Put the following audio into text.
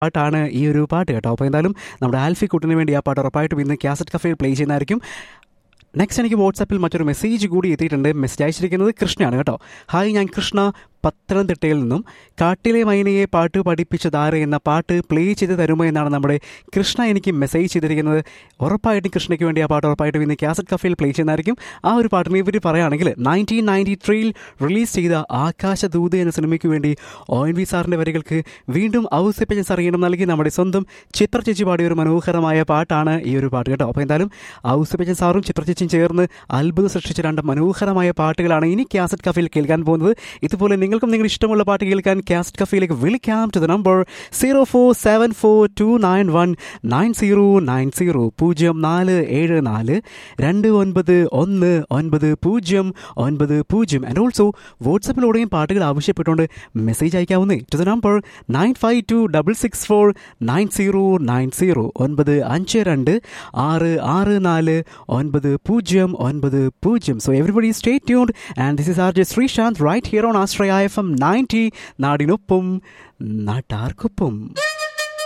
പാട്ടാണ് ഈ ഒരു പാട്ട് കേട്ടോ അപ്പോൾ എന്തായാലും നമ്മുടെ ആൽഫി കുട്ടിന് വേണ്ടി ആ പാട്ട് ഉറപ്പായിട്ടും ഇന്ന് കാസറ്റ് കഫേയിൽ പ്ലേ ചെയ്യുന്നതായിരിക്കും നെക്സ്റ്റ് എനിക്ക് വാട്സാപ്പിൽ മറ്റൊരു മെസ്സേജ് കൂടി എത്തിയിട്ടുണ്ട് മെസ്സേജ് അയച്ചിരിക്കുന്നത് കൃഷ്ണയാണ് കേട്ടോ ഹായ് ഞാൻ കൃഷ്ണ പത്തനംതിട്ടയിൽ നിന്നും കാട്ടിലെ മൈനയെ പാട്ട് പഠിപ്പിച്ചതാര് എന്ന പാട്ട് പ്ലേ ചെയ്ത് തരുമോ എന്നാണ് നമ്മുടെ കൃഷ്ണ എനിക്ക് മെസ്സേജ് ചെയ്തിരിക്കുന്നത് ഉറപ്പായിട്ടും കൃഷ്ണയ്ക്ക് വേണ്ടി ആ പാട്ട് ഉറപ്പായിട്ടും ഇന്ന് കാസറ്റ് കഫയിൽ പ്ലേ ചെയ്യുന്നതായിരിക്കും ആ ഒരു പാട്ടിനെ പറ്റി പറയുകയാണെങ്കിൽ നയൻറ്റീൻ നയൻറ്റി ത്രീയിൽ റിലീസ് ചെയ്ത ആകാശദൂത് എന്ന സിനിമയ്ക്ക് വേണ്ടി ഒ എൻ വി സാറിൻ്റെ വരികൾക്ക് വീണ്ടും ഔസിപ്പച്ചൻ അറിയണം നൽകി നമ്മുടെ സ്വന്തം ചിത്ര ചേച്ചി പാടിയ ഒരു മനോഹരമായ പാട്ടാണ് ഈ ഒരു പാട്ട് കേട്ടോ അപ്പോൾ എന്തായാലും ഔസിപ്പച്ചൻ സാറും ചിത്ര ചേച്ചിയും ചേർന്ന് അത്ഭുതം സൃഷ്ടിച്ച രണ്ട് മനോഹരമായ പാട്ടുകളാണ് ഇനി കാസറ്റ് കഫയിൽ കേൾക്കാൻ പോകുന്നത് ഇതുപോലെ നിങ്ങൾക്കും നിങ്ങളുടെ ഇഷ്ടമുള്ള പാട്ട് കേൾക്കാൻ കാസറ്റ് കഫയിലേക്ക് വിളിക്കാം to the number zero four seven four two nine one nine zero nine zero പൂജ്യം നാല് ഏഴ് നാല് രണ്ട് ഒൻപത് ഒന്ന് ഒൻപത് പൂജ്യം ഒൻപത് പൂജ്യം ആൻഡ് ഓൾസോ വാട്സപ്പിലൂടെയും പാട്ടുകൾ ആവശ്യപ്പെട്ടുകൊണ്ട് മെസ്സേജ് അയക്കാവുന്നേ to the number nine five two double six four nine zero nine zero ഒൻപത് അഞ്ച് രണ്ട് ആറ് ആറ് നാല് ഒൻപത് പൂജ്യം ഒൻപത് പൂജ്യം so everybody stay tuned and this is R J Sreesanth right here on Astraya F M ninety നാടിനൊപ്പം നാട്ടാർക്കൊപ്പം